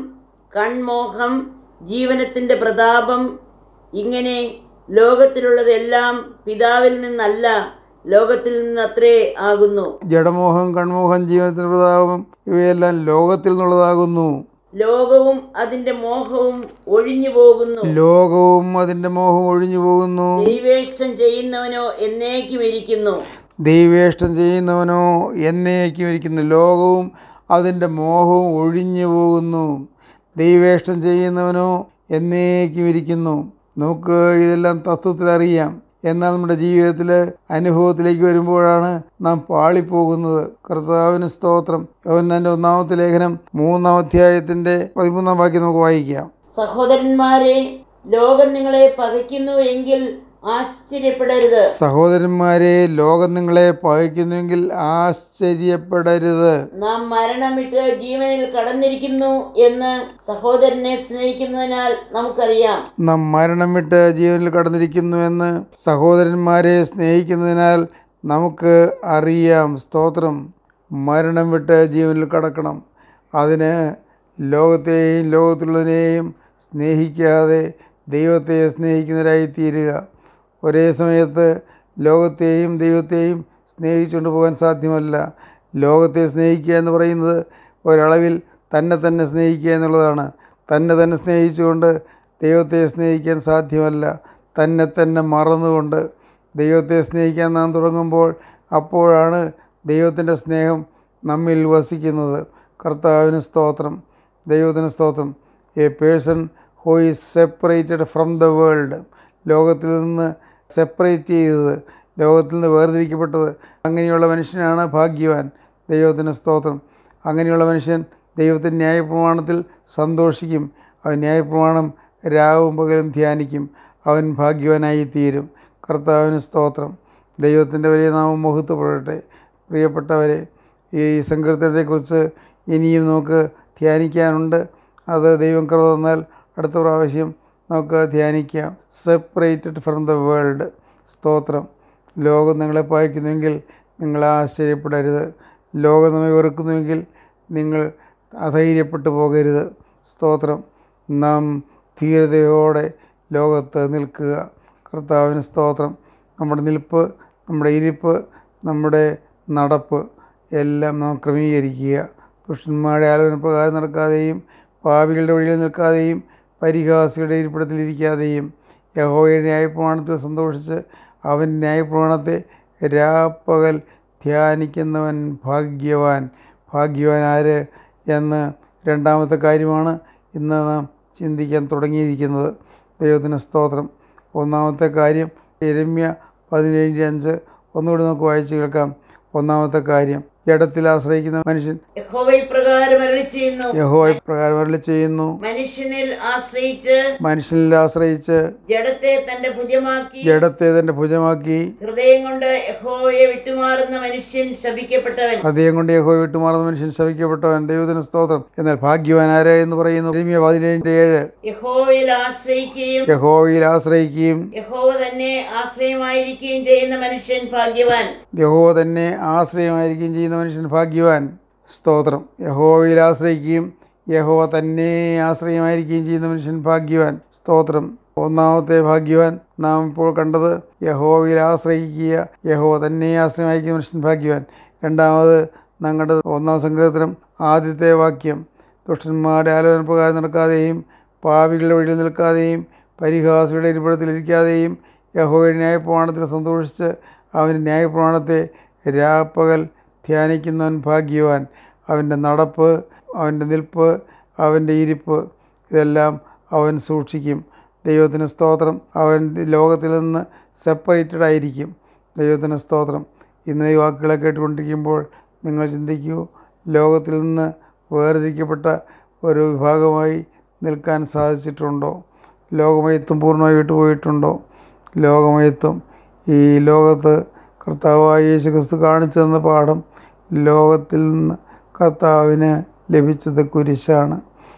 കൺമോഹം ജീവനത്തിൻ്റെ പ്രതാപം ഇങ്ങനെ ലോകത്തിലുള്ളതെല്ലാം പിതാവിൽ നിന്നല്ല ലോകത്തിൽ നിന്നത്രേ ആകുന്നു ജഡമോഹം കൺമോഹം ജീവനത്തിൻ്റെ പ്രതാപം ഇവയെല്ലാം ലോകത്തിൽ നിന്നുള്ളതാകുന്നു ലോകവും അതിൻ്റെ മോഹവും ഒഴിഞ്ഞു പോകുന്നു ലോകവും അതിൻ്റെ മോഹം ഒഴിഞ്ഞു പോകുന്നു ദൈവേഷ്ടം ചെയ്യുന്നവനോ എന്നേക്കും ഇരിക്കുന്നു ദൈവേഷ്ടം ചെയ്യുന്നവനോ എന്നേക്കും ഇരിക്കുന്നു ലോകവും അതിൻ്റെ മോഹവും ഒഴിഞ്ഞു പോകുന്നു ദൈവേഷ്ടം ചെയ്യുന്നവനോ എന്നേക്കും ഇരിക്കുന്നു നമുക്ക് ഇതെല്ലാം തത്വത്തിൽ അറിയാം എന്നാൽ നമ്മുടെ ജീവിതത്തിൽ അനുഭവത്തിലേക്ക് വരുമ്പോഴാണ് നാം പാളിപ്പോകുന്നത് കർത്താവിന് സ്തോത്രം യോഹന്നാൻ്റെ ഒന്നാമത്തെ ലേഖനം മൂന്നാം അധ്യായത്തിൻ്റെ പതിമൂന്നാം വാക്യം നമുക്ക് വായിക്കാം സഹോദരന്മാരെ ലോകം നിങ്ങളെ പകയ്ക്കുന്നു എങ്കിൽ ആശ്ചര്യപ്പെടരുത് സഹോദരന്മാരെ ലോകം നിങ്ങളെ പകയ്ക്കുന്നുവെങ്കിൽ ആശ്ചര്യപ്പെടരുത് നാം മരണമിട്ട് ജീവനിൽ കടന്നിരിക്കുന്നു എന്ന് സഹോദരനെ സ്നേഹിക്കുന്നതിനാൽ നമുക്കറിയാം നാം മരണം വിട്ട് ജീവനിൽ കടന്നിരിക്കുന്നു എന്ന് സഹോദരന്മാരെ സ്നേഹിക്കുന്നതിനാൽ നമുക്ക് അറിയാം സ്തോത്രം മരണം വിട്ട് ജീവനിൽ കടക്കണം അതിന് ലോകത്തെയും ലോകത്തുള്ളതിനെയും സ്നേഹിക്കാതെ ദൈവത്തെ സ്നേഹിക്കുന്നവരായി തീരുക ഒരേ സമയത്ത് ലോകത്തെയും ദൈവത്തെയും സ്നേഹിച്ചുകൊണ്ട് പോകാൻ സാധ്യമല്ല ലോകത്തെ സ്നേഹിക്കുക എന്ന് പറയുന്നത് ഒരളവിൽ തന്നെ തന്നെ സ്നേഹിക്കുക എന്നുള്ളതാണ് തന്നെ തന്നെ സ്നേഹിച്ചുകൊണ്ട് ദൈവത്തെ സ്നേഹിക്കാൻ സാധ്യമല്ല തന്നെ തന്നെ മറന്നുകൊണ്ട് ദൈവത്തെ സ്നേഹിക്കാൻ നാം തുടങ്ങുമ്പോൾ അപ്പോഴാണ് ദൈവത്തിൻ്റെ സ്നേഹം നമ്മിൽ വസിക്കുന്നത് കർത്താവിന് സ്തോത്രം ദൈവത്തിന് സ്തോത്രം a person who is separated from the world ലോകത്തിൽ നിന്ന് സെപ്പറേറ്റ് ചെയ്തത് ലോകത്തിൽ നിന്ന് വേർതിരിക്കപ്പെട്ടത് അങ്ങനെയുള്ള മനുഷ്യനാണ് ഭാഗ്യവാൻ ദൈവത്തിന് സ്തോത്രം അങ്ങനെയുള്ള മനുഷ്യൻ ദൈവത്തിൻ്റെ ന്യായപ്രമാണത്തിൽ സന്തോഷിക്കും അവൻ ന്യായപ്രമാണം രാവും പകലും ധ്യാനിക്കും അവൻ ഭാഗ്യവാനായി തീരും കർത്താവിന് സ്തോത്രം ദൈവത്തിൻ്റെ വലിയ നാമം മുഹത്വപ്പെടട്ടെ പ്രിയപ്പെട്ടവരെ ഈ സങ്കീർത്തനത്തെക്കുറിച്ച് ഇനിയും നമുക്ക് ധ്യാനിക്കാനുണ്ട് അത് ദൈവം കൃപ തന്നാൽ അടുത്ത പ്രാവശ്യം നമുക്ക് ധ്യാനിക്കാം സെപ്പറേറ്റഡ് ഫ്രം ദ വേൾഡ് സ്തോത്രം ലോകം നിങ്ങളെ പായിക്കുന്നുവെങ്കിൽ നിങ്ങൾ ആശ്ചര്യപ്പെടരുത് ലോകം നമ്മെ വെറുക്കുന്നുവെങ്കിൽ നിങ്ങൾ അധൈര്യപ്പെട്ടു പോകരുത് സ്തോത്രം നാം ധീരതയോടെ ലോകത്ത് നിൽക്കുക കർത്താവിന് സ്തോത്രം നമ്മുടെ നിൽപ്പ് നമ്മുടെ ഇരിപ്പ് നമ്മുടെ നടപ്പ് എല്ലാം നാം ക്രമീകരിക്കുക ദുഷ്ടന്മാരുടെ ആലോചന പ്രകാരം നടക്കാതെയും പാപികളുടെ വഴിയിൽ നിൽക്കാതെയും പരിഹാസികളുടെ ഇരിപ്പിടത്തിലിരിക്കാതെയും യഹോയുടെ ന്യായപ്രമാണത്തിൽ സന്തോഷിച്ച് അവൻ ന്യായപ്രമാണത്തെ രാപ്പകൽ ധ്യാനിക്കുന്നവൻ ഭാഗ്യവാൻ ഭാഗ്യവാൻ ആര് എന്ന് രണ്ടാമത്തെ കാര്യമാണ് ഇന്ന് നാം ചിന്തിക്കാൻ തുടങ്ങിയിരിക്കുന്നത് ദൈവത്തിന് സ്തോത്രം ഒന്നാമത്തെ കാര്യം എരമ്യ പതിനേഴ് അഞ്ച് ഒന്നുകൂടി നമുക്ക് വായിച്ച് കേൾക്കാം ഒന്നാമത്തെ കാര്യം ജഡത്തിൽ ആശ്രയിക്കുന്ന മനുഷ്യൻ യഹോവ ഇപ്രകാരം അരുളി ചെയ്യുന്നു യഹോ പ്രകാരം അരുളി ചെയ്യുന്നു മനുഷ്യനിൽ ആശ്രയിച്ച് മനുഷ്യനിൽ ആശ്രയിച്ച് ജഡത്തെ തന്റെ ഭുജമാക്കി ജഡത്തെ തന്റെ ഭുജമാക്കി ഹൃദയം കൊണ്ട് യഹോവയെ വിട്ടുമാറുന്ന മനുഷ്യൻ ശപിക്കപ്പെട്ടവൻ ഹൃദയം കൊണ്ട് യഹോ വിട്ടുമാറുന്ന മനുഷ്യൻ ശവിക്കപ്പെട്ടവൻ ദൈവത്തിന് സ്തോത്രം എന്നാൽ ഭാഗ്യവാൻ ആര് എന്ന് പറയുന്നു ഇരമ്യ പതിനേഴിന്റെ ഏഴ് യഹോവയിൽ ആശ്രയിക്കുകയും യഹോവയിൽ ആശ്രയിക്കുകയും യഹോവ തന്നെ ആശ്രയമായിരിക്കുകയും ചെയ്യുന്ന മനുഷ്യൻ ഭാഗ്യവാൻ യഹോ തന്നെ ആശ്രയമായിരിക്കുകയും ചെയ്യുന്ന മനുഷ്യൻ ഭാഗ്യവാൻ സ്തോത്രം യഹോവയിൽ ആശ്രയിക്കുകയും യഹോവ തന്നെ ആശ്രയമായിരിക്കുകയും ചെയ്യുന്ന മനുഷ്യൻ ഭാഗ്യവാൻ സ്തോത്രം ഒന്നാമത്തെ ഭാഗ്യവാൻ നാം ഇപ്പോൾ കണ്ടത് യഹോവയിൽ ആശ്രയിക്കുക യഹോവ തന്നെ ആശ്രയമായിരിക്കുന്ന മനുഷ്യൻ ഭാഗ്യവാൻ രണ്ടാമത് നാം കണ്ടത് ഒന്നാം സംഘത്തിനും ആദ്യത്തെ വാക്യം ദുഷ്ടന്മാരുടെ ആലോചന പ്രകാരം നടക്കാതെയും പാപികളുടെ വഴിയിൽ നിൽക്കാതെയും പരിഹാസിയുടെ ഇരിപ്പിടത്തിലിരിക്കാതെയും യഹോയുടെ ന്യായപ്രമാണത്തിൽ സന്തോഷിച്ച് അവൻ്റെ ന്യായപ്രമാണത്തെ രാപ്പകൽ ധ്യാനിക്കുന്നവൻ ഭാഗ്യവാൻ അവൻ്റെ നടപ്പ് അവൻ്റെ നിൽപ്പ് അവൻ്റെ ഇരിപ്പ് ഇതെല്ലാം അവൻ സൂക്ഷിക്കും ദൈവത്തിന് സ്തോത്രം അവൻ ലോകത്തിൽ നിന്ന് സെപ്പറേറ്റഡ് ആയിരിക്കും ദൈവത്തിന് സ്തോത്രം ഇന്ന് ഈ വാക്കുകളെ കേട്ടുകൊണ്ടിരിക്കുമ്പോൾ നിങ്ങൾ ചിന്തിക്കൂ ലോകത്തിൽ നിന്ന് വേർതിരിക്കപ്പെട്ട ഒരു വിഭാഗമായി നിൽക്കാൻ സാധിച്ചിട്ടുണ്ടോ ലോകമയത്വം പൂർണ്ണമായി വിട്ടുപോയിട്ടുണ്ടോ ലോകമയത്വം ഈ ലോകത്ത് കർത്താവായ യേശു ക്രിസ്തു കാണിച്ചു തന്ന പാഠം ലോകത്തിൽ നിന്ന് കർത്താവിന് ലഭിച്ചത് കുരിശാണ്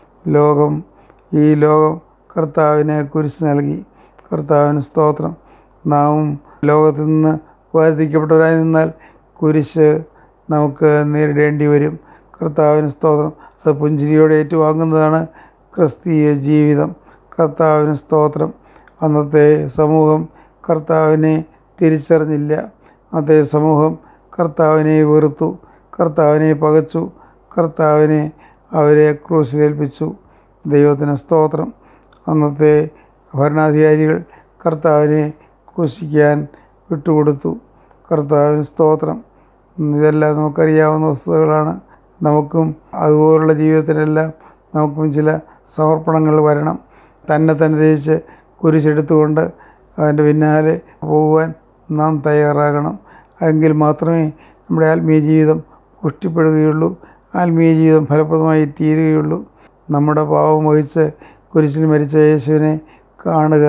ലോകം ഈ ലോകം കർത്താവിന് കുരിശ് നൽകി കർത്താവിന് സ്തോത്രം നാമും ലോകത്തിൽ നിന്ന് വേർതിരിക്കപ്പെട്ടവരായി നിന്നാൽ കുരിശ് നമുക്ക് നേരിടേണ്ടി വരും കർത്താവിന് സ്തോത്രം അത് പുഞ്ചിരിയോടെ ഏറ്റുവാങ്ങുന്നതാണ് ക്രിസ്തീയ ജീവിതം കർത്താവിന് സ്തോത്രം അന്നത്തെ സമൂഹം കർത്താവിനെ തിരിച്ചറിഞ്ഞില്ല അന്നത്തെ സമൂഹം കർത്താവിനെ വെറുത്തു കർത്താവിനെ പകച്ചു കർത്താവിനെ അവരെ ക്രൂശിലേൽപ്പിച്ചു ദൈവത്തിന് സ്തോത്രം അന്നത്തെ ഭരണാധികാരികൾ കർത്താവിനെ ക്രൂശിക്കാൻ വിട്ടുകൊടുത്തു കർത്താവിന് സ്തോത്രം ഇതെല്ലാം നമുക്കറിയാവുന്ന വസ്തുതകളാണ് നമുക്കും അതുപോലുള്ള ജീവിതത്തിനെല്ലാം നമുക്കും ചില സമർപ്പണങ്ങൾ വരണം തന്നെ തന്നെ തേച്ച് കുരിശെടുത്തുകൊണ്ട് അവൻ്റെ പിന്നാലെ പോകുവാൻ നാം തയ്യാറാകണം എങ്കിൽ മാത്രമേ നമ്മുടെ ആത്മീയ ജീവിതം പുഷ്ടിപ്പെടുകയുള്ളൂ ആത്മീയ ജീവിതം ഫലപ്രദമായി തീരുകയുള്ളൂ നമ്മുടെ പാവം വഹിച്ച് കുരിശിൽ മരിച്ച യേശുവിനെ കാണുക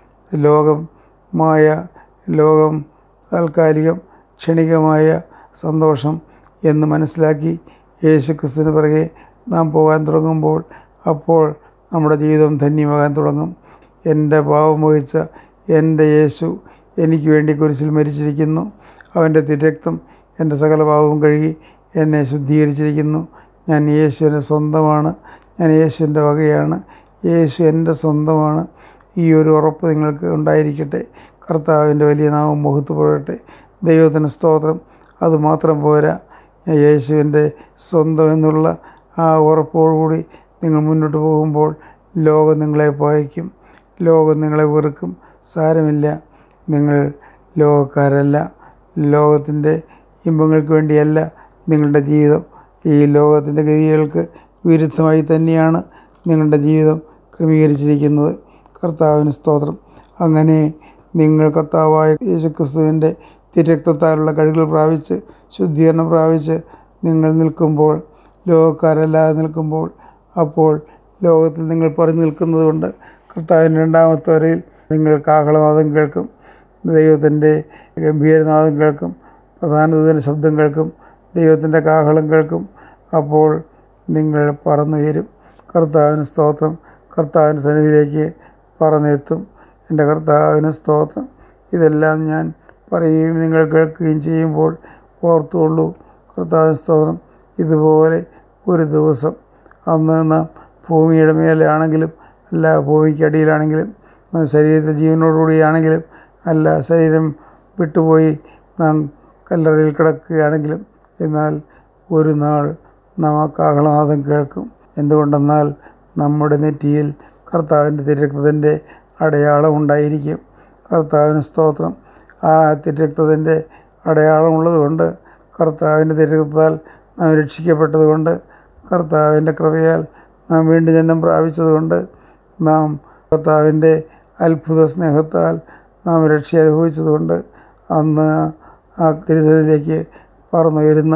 ലോകം മായ ലോകം താൽക്കാലികം ക്ഷണികമായ സന്തോഷം എന്ന് മനസ്സിലാക്കി യേശു ക്രിസ്തുവിന് പിറകെ നാം പോകാൻ തുടങ്ങുമ്പോൾ അപ്പോൾ നമ്മുടെ ജീവിതം ധന്യമാകാൻ തുടങ്ങും എൻ്റെ പാവം വഹിച്ച എൻ്റെ യേശു എനിക്ക് വേണ്ടി കുരിശിൽ മരിച്ചിരിക്കുന്നു അവൻ്റെ തിരക്തം എൻ്റെ സകല പാവവും കഴുകി എന്നെ ശുദ്ധീകരിച്ചിരിക്കുന്നു ഞാൻ യേശുവിൻ്റെ സ്വന്തമാണ് ഞാൻ യേശുവിൻ്റെ വകയാണ് യേശു എൻ്റെ സ്വന്തമാണ് ഈ ഒരു ഉറപ്പ് നിങ്ങൾക്ക് ഉണ്ടായിരിക്കട്ടെ കർത്താവിൻ്റെ വലിയ നാമം മുഹത്തുപെടട്ടെ ദൈവത്തിന് സ്തോത്രം അതുമാത്രം പോരാ യേശുവിൻ്റെ സ്വന്തം എന്നുള്ള ആ ഉറപ്പോടുകൂടി നിങ്ങൾ മുന്നോട്ട് പോകുമ്പോൾ ലോകം നിങ്ങളെ പകയ്ക്കും ലോകം നിങ്ങളെ വെറുക്കും സാരമില്ല നിങ്ങൾ ലോകക്കാരല്ല ലോകത്തിൻ്റെ ഇമ്പങ്ങൾക്ക് വേണ്ടിയല്ല നിങ്ങളുടെ ജീവിതം ഈ ലോകത്തിൻ്റെ ഗതികൾക്ക് വിരുദ്ധമായി തന്നെയാണ് നിങ്ങളുടെ ജീവിതം ക്രമീകരിച്ചിരിക്കുന്നത് കർത്താവിന് സ്തോത്രം അങ്ങനെ നിങ്ങൾ കർത്താവായ യേശുക്രിസ്തുവിൻ്റെ തിരക്തത്താലുള്ള കഴിവുകൾ പ്രാപിച്ച് ശുദ്ധീകരണം പ്രാപിച്ച് നിങ്ങൾ നിൽക്കുമ്പോൾ ലോകക്കാരല്ലാതെ നിൽക്കുമ്പോൾ അപ്പോൾ ലോകത്തിൽ നിങ്ങൾ പറഞ്ഞു നിൽക്കുന്നത് കൊണ്ട് കർത്താവിൻ്റെ രണ്ടാമത്തെ വരയിൽ നിങ്ങൾ കാഹളനാദം കേൾക്കും ദൈവത്തിൻ്റെ ഗംഭീരനാദം കേൾക്കും പ്രധാന ദൂതൻ്റെ ശബ്ദം കേൾക്കും ദൈവത്തിൻ്റെ കാഹളം കേൾക്കും അപ്പോൾ നിങ്ങൾ പറന്നുയരും കർത്താവിന് സ്തോത്രം കർത്താവിൻ്റെ സന്നിധിയിലേക്ക് പറന്നെത്തും എൻ്റെ കർത്താവിന് സ്തോത്രം ഇതെല്ലാം ഞാൻ പറയുകയും നിങ്ങൾ കേൾക്കുകയും ചെയ്യുമ്പോൾ ഓർത്തുകൊള്ളൂ കർത്താവിന് സ്തോത്രം ഇതുപോലെ ഒരു ദിവസം അന്ന് നാം ഭൂമിയുടെ മേലെയാണെങ്കിലും അല്ല ഭൂമിക്കടിയിലാണെങ്കിലും നാം ശരീരത്തിൽ ജീവനോടുകൂടിയാണെങ്കിലും അല്ല ശരീരം വിട്ടുപോയി നാം കല്ലറയിൽ കിടക്കുകയാണെങ്കിലും എന്നാൽ ഒരു നാൾ നാം ആ കാഹളനാദം കേൾക്കും എന്തുകൊണ്ടെന്നാൽ നമ്മുടെ നെറ്റിയിൽ കർത്താവിൻ്റെ തിരക്തത്തിൻ്റെ അടയാളം ഉണ്ടായിരിക്കും കർത്താവിന് സ്തോത്രം ആ തിരക്തത്തിൻ്റെ അടയാളമുള്ളതുകൊണ്ട് കർത്താവിൻ്റെ തിരക്തത്താൽ നാം രക്ഷിക്കപ്പെട്ടതുകൊണ്ട് കർത്താവിൻ്റെ കൃപയാൽ നാം വീണ്ടും ജന്മം പ്രാപിച്ചതുകൊണ്ട് നാം കർത്താവിൻ്റെ അത്ഭുത സ്നേഹത്താൽ നാം രക്ഷ അനുഭവിച്ചതുകൊണ്ട് അന്ന് ആ തിരുസലിലേക്ക് പറന്നുയരുന്ന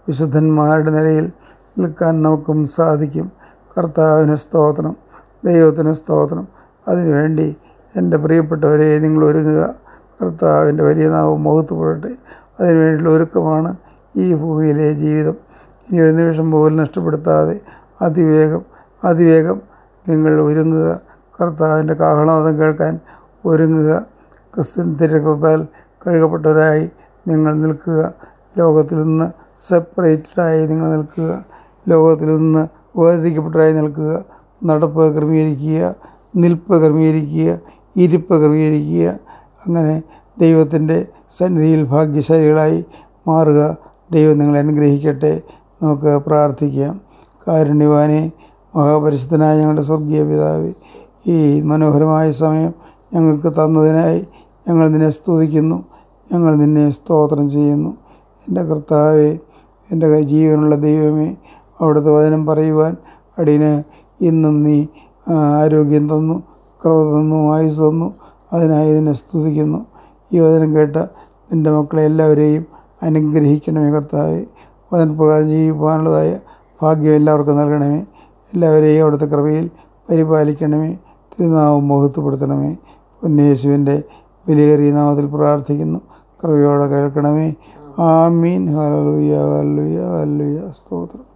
വിശുദ്ധന്മാരുടെ നിലയിൽ നിൽക്കാൻ നമുക്കും സാധിക്കും കർത്താവിന് സ്തോത്രം ദൈവത്തിന് സ്തോത്രം അതിനുവേണ്ടി എൻ്റെ പ്രിയപ്പെട്ടവരെ നിങ്ങൾ ഒരുങ്ങുക കർത്താവിൻ്റെ വലിയ നാവും മുഖത്തുപെടട്ടെ അതിനുവേണ്ടിയുള്ള ഒരുക്കമാണ് ഈ ഭൂമിയിലെ ജീവിതം ഇനി ഒരു നിമിഷം പോലും നഷ്ടപ്പെടുത്താതെ അതിവേഗം അതിവേഗം നിങ്ങൾ ഒരുങ്ങുക കർത്താവിൻ്റെ കാഹളനാദം കേൾക്കാൻ ഒരുങ്ങുക ക്രിസ്തുവിൻ്റെ രക്തത്താൽ കഴുകപ്പെട്ടവരായി നിങ്ങൾ നിൽക്കുക ലോകത്തിൽ നിന്ന് സെപ്പറേറ്റഡായി നിങ്ങൾ നിൽക്കുക ലോകത്തിൽ നിന്ന് വേർതിരിക്കപ്പെട്ടവരായി നിൽക്കുക നടപ്പ് ക്രമീകരിക്കുക നിൽപ്പ് ക്രമീകരിക്കുക ഇരിപ്പ് ക്രമീകരിക്കുക അങ്ങനെ ദൈവത്തിൻ്റെ സന്നിധിയിൽ ഭാഗ്യശാലികളായി മാറുക ദൈവം നിങ്ങളെ അനുഗ്രഹിക്കട്ടെ നമുക്ക് പ്രാർത്ഥിക്കാം കാരുണ്യവാനെ മഹാപരിശുദ്ധനായ ഞങ്ങളുടെ സ്വർഗീയ പിതാവ് ഈ മനോഹരമായ സമയം ഞങ്ങൾക്ക് തന്നതിനായി ഞങ്ങൾ നിന്നെ സ്തുതിക്കുന്നു ഞങ്ങൾ നിന്നെ സ്തോത്രം ചെയ്യുന്നു എൻ്റെ കർത്താവെ എൻ്റെ ജീവനുള്ള ദൈവമേ അവിടുത്തെ വചനം പറയുവാൻ അടിയന് ഇന്നും നീ ആ, ആരോഗ്യം തന്നു കൃപ തന്നു ആയുസ് തന്നു അതിനായി നിന്നെ സ്തുതിക്കുന്നു ഈ വചനം കേട്ട നിൻ്റെ മക്കളെ എല്ലാവരെയും അനുഗ്രഹിക്കണമേ കർത്താവെ വചനപ്രകാരം ജീവിക്കുവാനുള്ളതായ ഭാഗ്യം എല്ലാവർക്കും നൽകണമേ എല്ലാവരെയും അവിടുത്തെ കൃപയിൽ പരിപാലിക്കണമേ തിരുനാമം മുഖത്തുപെടുത്തണമേ പൊന്നേശുവിൻ്റെ വിലയേറിയ നാമത്തിൽ പ്രാർത്ഥിക്കുന്നു കൃപയോടെ കേൾക്കണമേ ആമീൻ ഹല്ലേലൂയ ഹല്ലേലൂയ ഹല്ലേലൂയ സ്തോത്രം